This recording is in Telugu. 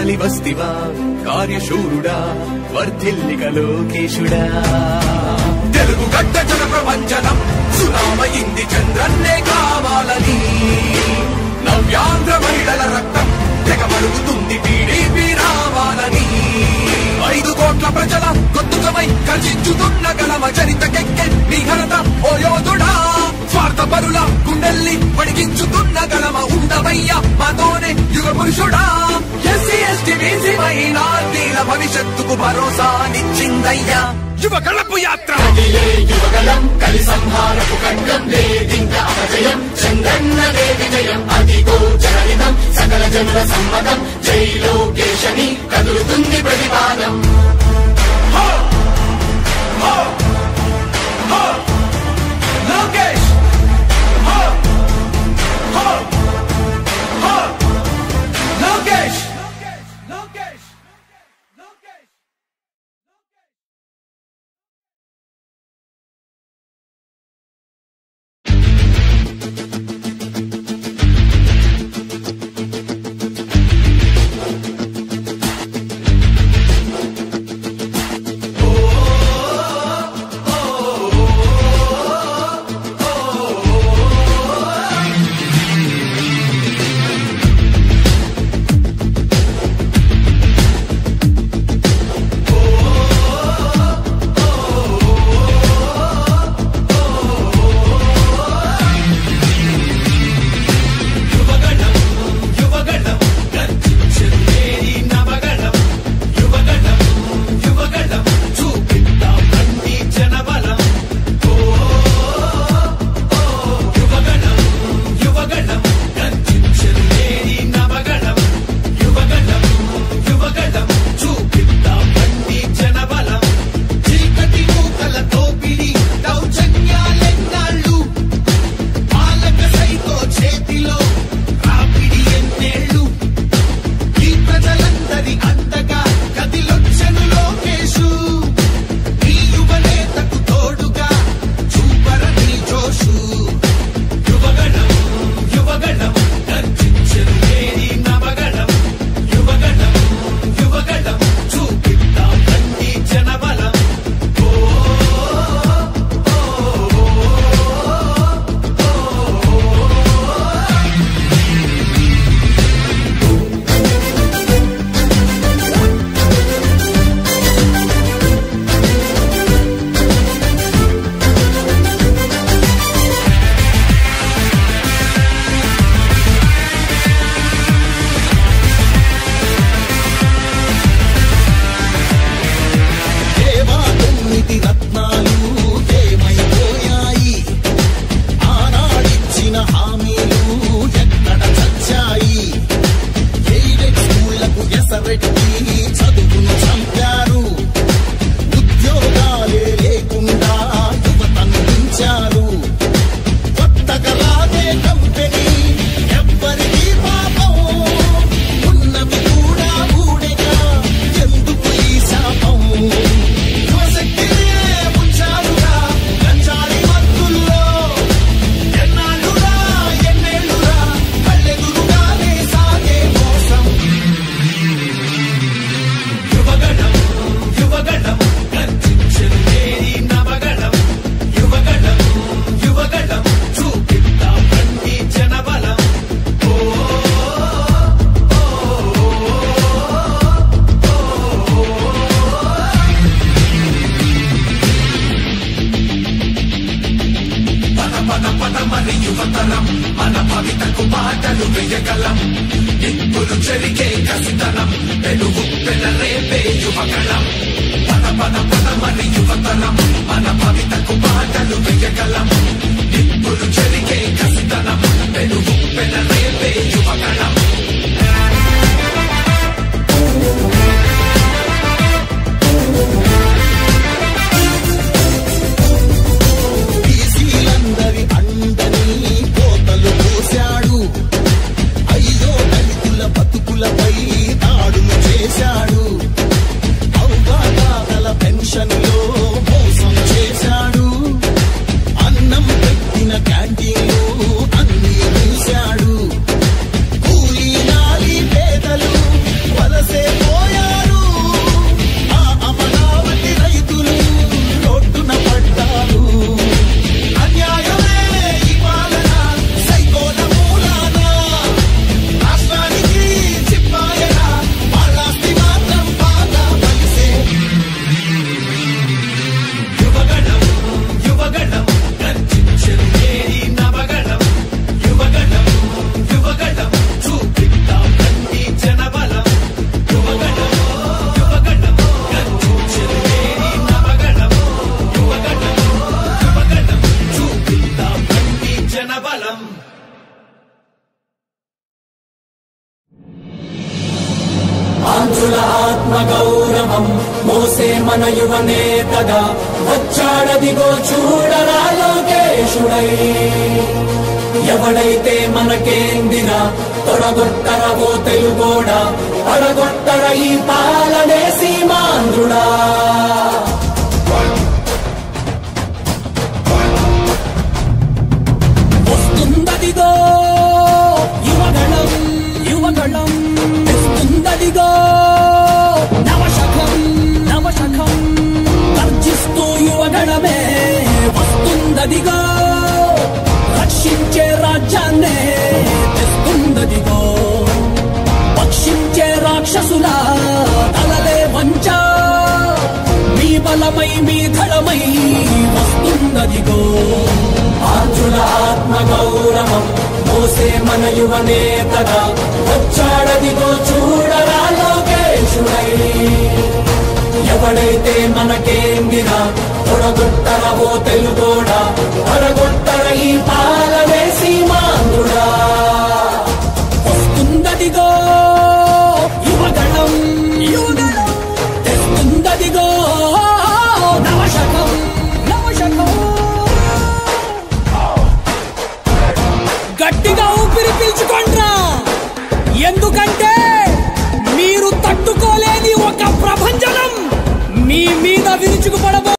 కదలి వస్తివా కార్యశూరుడా వర్ధిల్లిక లోకేశుడా తెలుగు గడ్డ జన ప్రపంచనం సునామయింది చంద్రన్నే కావాలని నవ్యాంధ్ర మహిళల రక్తం తెగమరుగుతుంది టీడీపీ రావాలని ఐదు కోట్ల ప్రజల గొంతుకమై కర్షించుతున్న గలమ చరితకెక్కె నీ ఘనత ఓ యోధుడా స్వార్థ పరుల గుండెల్ని పడిగించుతున్న గలమ ఉండవయ్య మాతోనే యుగ పురుషుడా ఎస్సీ ఎస్టీ బీసీ మైనార్టీల భవిష్యత్తుకు భరోసా నిచ్చిందయ్యా యువ కళపు యాత్ర యువగలం కలి సంహారపు ఖడ్గం లేదింక అపజయం చంద్రన్నదే విజయం అదిగో జనహితం సకల జనుల సమ్మతం జై లోకేశని కదులుతుంది ప్రతిపాదం లోకేష్ హో! హో! హో! లోకేష్ లోకేష్ లోకేష్ చేతిలో రాపిడి ఎన్నేళ్ళు ఈ ప్రజలందరి అంతగా కదిలొచ్చను లోకేశు ఈ యువనేతకు తోడుగా చూపరని జోషు యువగణం యువగణం గర్జించెను నేడి నవగణం యువగణం యువగణం చూపిద్దాం రండి జనబలం దేవా తొమ్మిది రత్నాలు ఏమైపోయాయి ఆనాడిచ్చిన హామీలు ఎక్కడ చచ్చాయి ఎయిడెడ్ స్కూళ్లకు ఎసరెట్టి చదువును చంపారు ఉద్యోగాలే లేకుండా యువతను పెంచారు కొత్తగా రాదే కంపెనీ ఎవ్వరికీ పాపం ఉన్నవి కూడా ఊడెగా ఎందుకు ఈ శాపం యువశక్తినే ఉంచారుగా గంజాయి మత్తుల్లో ఎన్నాళ్ళురా ఎన్నేళ్ళురా కళ్ళెదురుగానే సాగే మోసం యువగణం యువగణం గర్జించెను నేడి నవగణం యువగణం యువగణం చూపిద్దాం రండి జనబలం పద పద పద మరి యువతరం మన భవితకు బాటలు వేయగలం నిప్పులు చెరిగే కసితనం పెనుగు పెనరేపే యువగణం పద పద పద మరి యువతరం మన భవితకు బాటలు వేయగలం నిప్పులు చెరిగే కసితనం పెనుగు పెనరేపే యువగణం బీసీలందరి అండని కోతలు పోశాడు అయ్యో దళితుల బతుకులపై దాడులు చేశాడు అవ్వాతాతల పెన్షన్లో మోసం చేశాడు అన్నం పెట్టిన క్యాంటీన్లు అన్ని మూశాడు కూలీ నాలి పేదలు వలసే గౌరవం మోసే మన యువ నేతగా వచ్చాడదిగో చూడరా లోకేశుడై ఎవడైతే మనకేందిరా తొడగొట్టరవో తెలుగోడా పడగొట్టర ఈ పాలనే సీమాంధ్రుడా వస్తుందదిగో యువగళం యువగళం తెస్తుందదిగో నవశకం నవశకం గర్జిస్తూ యువగణమే వస్తుందదిగో రక్షించే రాజ్యాన్నే తెస్తుందదిగో పక్షించే రాక్షసుల తలలే వంచ మీ బలమై మీ ధళమై వస్తుందదిగో ఆంధ్రుల ఆత్మ గౌరవం మోసే మన యువ నేతగా వచ్చాడదిగో చూడరా లోకేశుడై ఎవడైతే మనకేందిరా తొడగొట్టరవో తెలుగోడా తొడగొట్టర ఈ పాలనే సీమాంధ్రుడా వస్తుందదిగో యువగణం యువగణం తెస్తుందదిగో నవశకం నవశకం గట్టిగా ఊపిరి పీల్చుకోండ్రా ఎందుకంటే మీరు తట్టుకోలేని ఒక ప్రభంజనం మీ మీద విరుచుకుపడబో